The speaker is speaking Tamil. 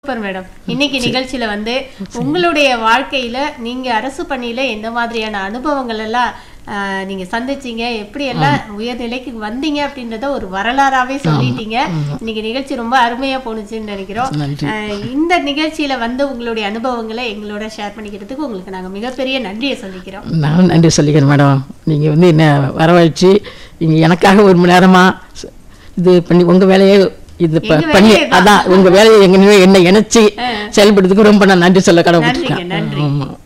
சூப்பர் மேடம் இன்னைக்கு நிகழ்ச்சியில வந்து உங்களுடைய வாழ்க்கையில நீங்க அரசு பணியில எந்த மாதிரியான அனுபவங்கள் எல்லாம் ஆஹ், நீங்க சந்திச்சீங்க எப்படி எல்லாம் உயர்நிலைக்கு வந்தீங்க அப்படின்றத ஒரு வரலாறாவே சொல்லிட்டீங்க இன்னைக்கு நிகழ்ச்சி ரொம்ப அருமையா போணுச்சுன்னு நினைக்கிறோம் நன்றி. ஆஹ், இந்த நிகழ்ச்சியில வந்து உங்களுடைய அனுபவங்களை எங்களோட ஷேர் பண்ணிக்கிறதுக்கு உங்களுக்கு நாங்க மிகப்பெரிய நன்றியை சொல்லிக்கிறோம் நானும் நன்றி சொல்லிக்கிறேன் மேடம் நீங்கள் வந்து என்ன வரவழைச்சு நீங்கள் எனக்காக ஒரு மணி நேரமாக இது பண்ணி உங்கள் வேலையை இது ப- எங்க பண்ணி வேலையே தான். அதான் உங்கள் வேலையை எங்க என்ன இணைச்சி செயல்படுறதுக்கு ரொம்ப நான் நன்றி சொல்ல நன்றிங்க கடவுள் நன்றி ஆமாம்